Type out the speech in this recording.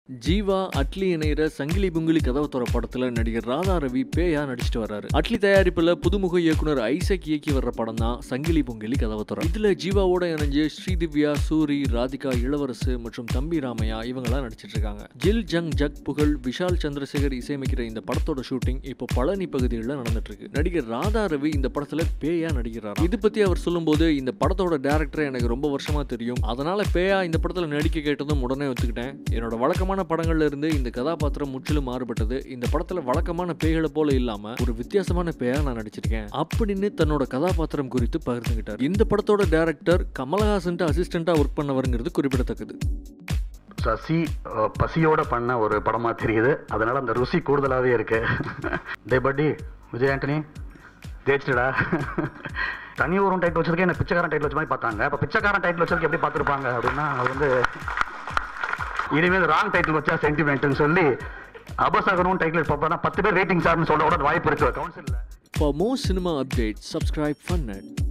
ஜீவா அட்லி இணையிற சங்கிலி புங்கிலி கதவு துற படத்துல நடிகர் ராதா ரவி பேயா நடிச்சிட்டு வர்றாரு அட்லி தயாரிப்புல புதுமுக இயக்குனர் ஐசக் இயக்கி வர்ற படம் தான் சங்கிலி பொங்கிலி கதவு துற இதுல ஜீவாவோட இணைஞ்சு ஸ்ரீதிவ்யா சூரி ராதிகா இளவரசு மற்றும் தம்பி ராமையா இவங்கெல்லாம் நடிச்சிட்டு இருக்காங்க ஜில் ஜங் ஜக் புகழ் விஷால் சந்திரசேகர் இசையமைக்கிற இந்த படத்தோட ஷூட்டிங் இப்போ பழனி பகுதிகளில் நடந்துட்டு இருக்கு நடிகர் ராதா ரவி இந்த படத்துல பேயா நடிக்கிறார் இது பத்தி அவர் சொல்லும்போது இந்த படத்தோட டேரக்டர் எனக்கு ரொம்ப வருஷமா தெரியும் அதனால பேயா இந்த படத்துல நடிக்க கேட்டதும் உடனே ஒத்துக்கிட்டேன் என்னோட வழக்கமான படங்கள்ல இருந்து இந்த கதாபாத்திரம் முற்றிலும் மாறுபட்டது இந்த படத்துல வழக்கமான பேய்களை போல இல்லாம ஒரு வித்தியாசமான பேயா நான் நடிச்சிருக்கேன் அப்படின்னு தன்னோட கதாபாத்திரம் குறித்து பகிர்ந்துகிட்டார் இந்த படத்தோட டேரக்டர் கமலஹாசன் அசிஸ்டண்டா ஒர்க் பண்ணவருங்கிறது குறிப்பிடத்தக்கது சசி அஹ், பசியோட பண்ண ஒரு படமா தெரியுது அதனால அந்த ருசி கூடுதலாவே இருக்கு டே பட்டி விஜய் ஆண்டனி ஜெயிச்சிட்டடா தனி ஒரு டைட்டில் வச்சிருக்கேன் என்ன பிச்சைக்காரன் டைட்டில் வச்ச மாதிரி பார்த்தாங்க அப்போ பிச்சைக்காரன் டைட்டில் வச்சிருக்க எப்படி பார்த்துருப்பாங்க அப்படின்னா அது வந்து இனிமேல் ராங் டைட்டில் வச்சா சென்டிமெண்ட்னு சொல்லி அபசகரும் டைட்டில் பார்ப்பா பத்து பேர் ரேட்டிங் சார்னு சொல்ல கூட வாய்ப்பு இருக்கு கவுன்சிலில் For more cinema updates, subscribe FunNet.